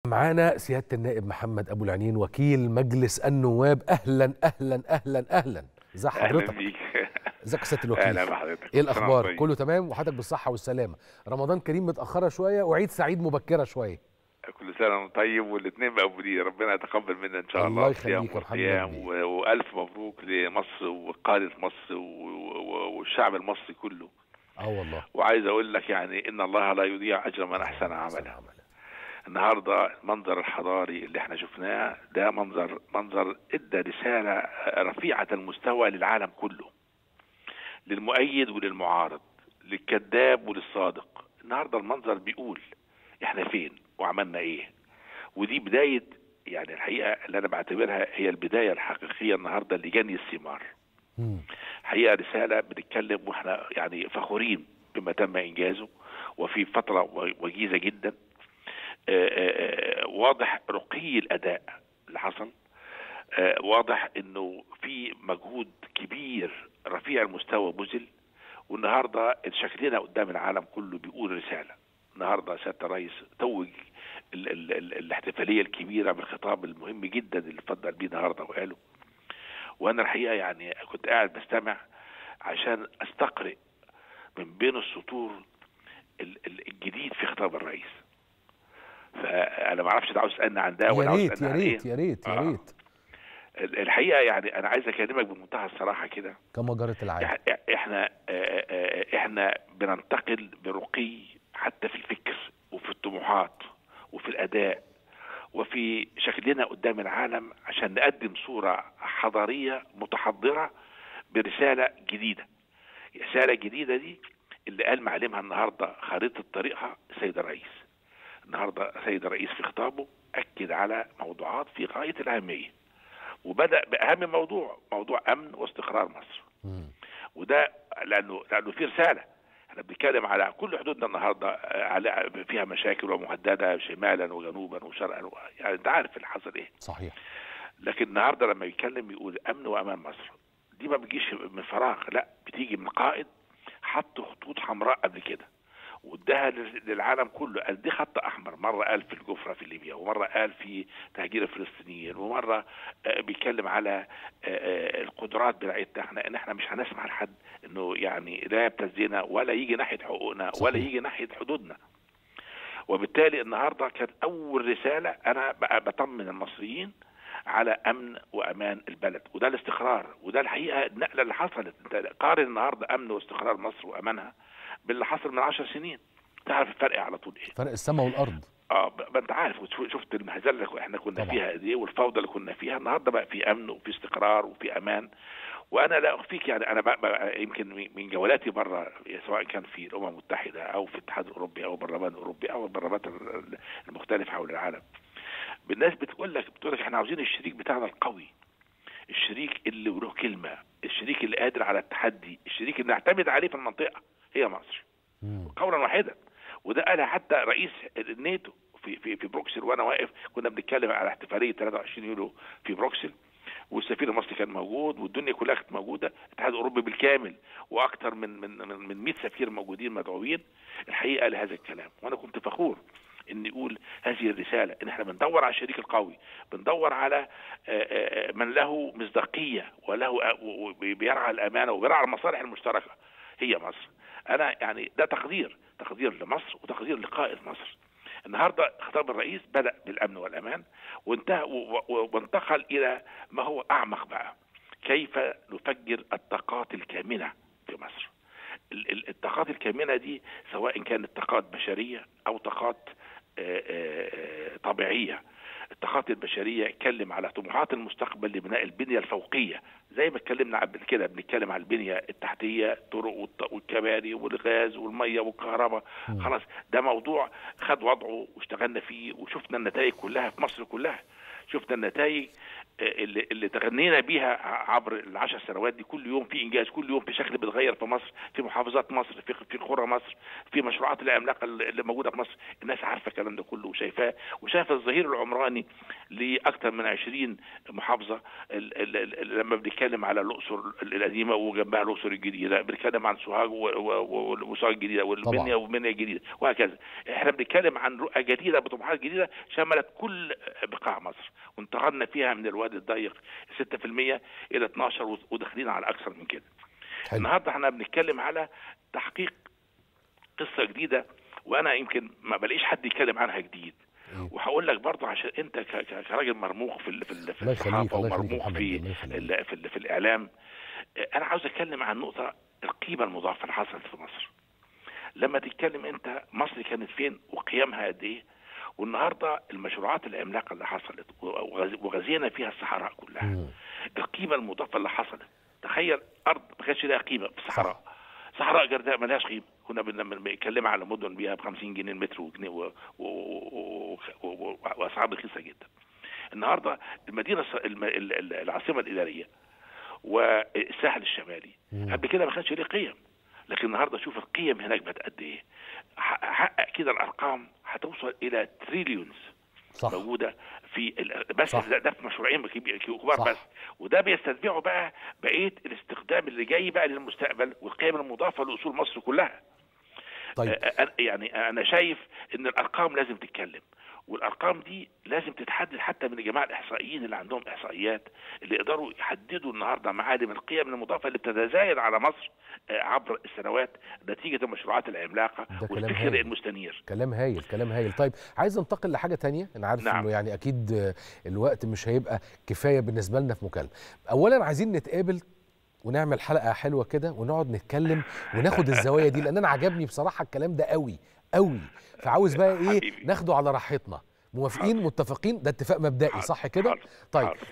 معانا سيادة النائب محمد أبو العنين وكيل مجلس النواب أهلا أهلا أهلا أهلا ازي اهلا حضرتك بيك ازيك يا سيادة الوكيل اهلا بحضرتك ايه كل سنة الأخبار وأنت كله تمام وحضرتك بالصحة والسلامة رمضان كريم متأخرة شوية وعيد سعيد مبكرة شوية طيب. كل سنه وانت طيب والاثنين مقبولين ربنا يتقبل منا ان شاء الله الله يخليك صيام يا محمد وقيام بيه. و- والف مبروك لمصر وقاده مصر و- و- والشعب المصري كله اه والله وعايز اقول لك يعني ان الله لا يضيع اجر من احسن عملا النهارده المنظر الحضاري اللي احنا شفناه ده منظر منظر ادى رساله رفيعه المستوى للعالم كله للمؤيد وللمعارض للكذاب وللصادق النهارده المنظر بيقول احنا فين وعملنا ايه ودي بدايه يعني الحقيقه اللي انا بعتبرها هي البدايه الحقيقيه النهارده لجني الثمار مم. حقيقه رساله بنتكلم واحنا يعني فخورين بما تم انجازه وفي فتره وجيزه جدا آه، آه، آه، واضح رقي الاداء اللي حصل آه، واضح انه في مجهود كبير رفيع المستوى بذل والنهارده شكلنا قدام العالم كله بيقول رساله النهارده سياده الرئيس توج ال ال ال الاحتفاليه الكبيره بالخطاب المهم جدا اللي اتفضل بيه النهارده وقاله وانا الحقيقه يعني كنت قاعد بستمع عشان استقرئ من بين السطور ال- ال- الجديد في خطاب الرئيس فانا ما اعرفش انت عاوز تسالني عن ده يا ولا عاوز ريت تسالني يا عن ايه ريت يا ريت يا آه. ريت ال- الحقيقه يعني انا عايز اكلمك بمنتهى الصراحه كده كما جرت العادة إح- احنا آه، آه، احنا بننتقل برقي حتى في الفكر وفي الطموحات وفي الاداء وفي شكلنا قدام العالم عشان نقدم صوره حضاريه متحضره برساله جديده رساله جديده دي اللي قال معلمها النهارده خريطه طريقها السيد الرئيس النهارده السيد الرئيس في خطابه اكد على موضوعات في غايه الاهميه وبدا باهم موضوع موضوع امن واستقرار مصر مم. وده لانه لانه في رساله احنا بنتكلم على كل حدودنا النهارده آه، على فيها مشاكل ومهدده شمالا وجنوبا وشرقا و- يعني انت عارف اللي حصل ايه صحيح لكن النهارده لما يتكلم يقول امن وامان مصر دي ما بتجيش من فراغ لا بتيجي من قائد حط خطوط حمراء قبل كده واداها لل- للعالم كله قال دي خط احمر مره قال في الجفره في ليبيا ومره قال في تهجير الفلسطينيين ومره آه، بيتكلم على آه، آه، القدرات بتاعتنا احنا ان احنا مش هنسمح لحد انه يعني لا يبتزنا ولا يجي ناحيه حقوقنا ولا صحيح. يجي ناحيه حدودنا وبالتالي النهارده كانت اول رساله انا بقى بطمن المصريين على امن وامان البلد وده الاستقرار وده الحقيقه النقله اللي حصلت انت قارن النهارده امن واستقرار مصر وامانها باللي حصل من عشر سنين تعرف الفرق على طول ايه فرق السماء والأرض اه ب- ما انت عارف وتشو- شفت المهزله اللي احنا كنا طبعا. فيها دي والفوضى اللي كنا فيها النهارده بقى في امن وفي استقرار وفي امان وانا لا اخفيك يعني انا بقى بقى يمكن من- من جولاتي بره سواء كان في الامم المتحده او في الاتحاد الاوروبي او البرلمان الاوروبي او البرلمانات ال- المختلفه حول العالم الناس بتقول لك بتقول لك احنا عاوزين الشريك بتاعنا القوي الشريك اللي له كلمه الشريك اللي قادر على التحدي الشريك اللي نعتمد عليه في المنطقه هي مصر مم. قولا واحدا وده قالها حتى رئيس الناتو في في في بروكسل وانا واقف كنا بنتكلم على احتفاليه 23 يوليو في بروكسل والسفير المصري كان موجود والدنيا كلها كانت موجوده الاتحاد الاوروبي بالكامل واكثر من من من من 100 سفير موجودين مدعوين الحقيقه لهذا الكلام وانا كنت فخور ان يقول هذه الرساله ان احنا بندور على الشريك القوي بندور على آه، آه، من له مصداقيه وله آه، و- و- بيرعى الامانه وبيرعى المصالح المشتركه هي مصر انا يعني ده تقدير تقدير لمصر وتقدير لقائد مصر النهارده خطاب الرئيس بدا بالامن والامان وانتهى و- و- وانتقل الى ما هو اعمق بقى كيف نفجر الطاقات الكامنه في مصر ال- ال- الطاقات الكامنه دي سواء كانت طاقات بشريه او طاقات آه، آه، طبيعيه الطاقات البشريه اتكلم على طموحات المستقبل لبناء البنيه الفوقيه زي ما اتكلمنا قبل كده بنتكلم على البنيه التحتيه الطرق والط- والكباري والغاز والميه والكهرباء مم. خلاص ده موضوع خد وضعه واشتغلنا فيه وشفنا النتائج كلها في مصر كلها شفنا النتائج آه، اللي, اللي تغنينا بيها ع- عبر العشر سنوات دي كل يوم في انجاز كل يوم في شكل بيتغير في مصر في محافظات مصر في في قرى مصر في مشروعات العملاقه اللي اللي موجوده في مصر الناس عارفه الكلام ده كله وشايفاه وشايفه الظهير العمراني لاكثر من 20 محافظه ال ال ال لما بنتكلم بنتكلم على الاقصر القديمه وجنبها الاقصر الجديده بنتكلم عن سوهاج و- و- و- وسوهاج الجديده والمنيا والمنيا الجديده وهكذا احنا بنتكلم عن رؤى جديده بطموحات جديده شملت كل بقاع مصر وانتقلنا فيها من الوادي الضيق 6% الى 12 و- وداخلين على اكثر من كده حلو النهارده احنا بنتكلم على تحقيق قصه جديده وانا يمكن ما بلاقيش حد يتكلم عنها جديد إيه. وهقول لك برضه عشان انت ك- ك- كراجل مرموق في ال- في ال- في الله يخليك، الصحافه الله يخليك يا ومرموق محمد، في الله يخليك. ال- في, ال- في الاعلام اه، انا عاوز اتكلم عن نقطه القيمه المضافه اللي حصلت في مصر لما تتكلم انت مصر كانت فين وقيمها قد ايه والنهارده المشروعات العملاقه اللي حصلت وغز- وغزينا فيها الصحراء كلها مم. القيمه المضافه اللي حصلت تخيل ارض ما كانش لها قيمه في الصحراء صحراء جرداء ما لهاش قيمه كنا بن- لما بنتكلم على مدن بيها ب 50 جنيه المتر وجنيه و- و- و- و- و- واسعار رخيصه جدا النهارده المدينه الص- الم- ال- ال- العاصمه الاداريه والساحل الشمالي مم. قبل كده ما كانش ليه قيم لكن النهارده شوف القيم هناك بقت قد ايه ح- حقق كده الارقام هتوصل الى تريليونز صح موجوده في ال- بس صح. ده, ده في مشروعين كبي- كبار صح. بس وده بيستتبعوا بقى بقيه الاستخدام اللي جاي بقى للمستقبل والقيم المضافه لاصول مصر كلها طيب آه، أنا- يعني انا شايف ان الارقام لازم تتكلم والارقام دي لازم تتحدد حتى من الجماعه الاحصائيين اللي عندهم احصائيات اللي يقدروا يحددوا النهارده معالم القيم المضافه اللي بتتزايد على مصر آه، عبر السنوات نتيجه المشروعات العملاقه ده كلام والفكر هايل. المستنير كلام هايل كلام هايل طيب عايز انتقل لحاجه تانية انا عارف نعم. انه يعني اكيد آه، الوقت مش هيبقى كفايه بالنسبه لنا في مكالمه اولا عايزين نتقابل ونعمل حلقه حلوه كده ونقعد نتكلم وناخد الزوايا دي لان انا عجبني بصراحه الكلام ده قوي قوي فعاوز بقى ايه حبيبي. ناخده على راحتنا موافقين متفقين ده اتفاق مبدئي حاضر، صح كده حاضر، طيب حاضر.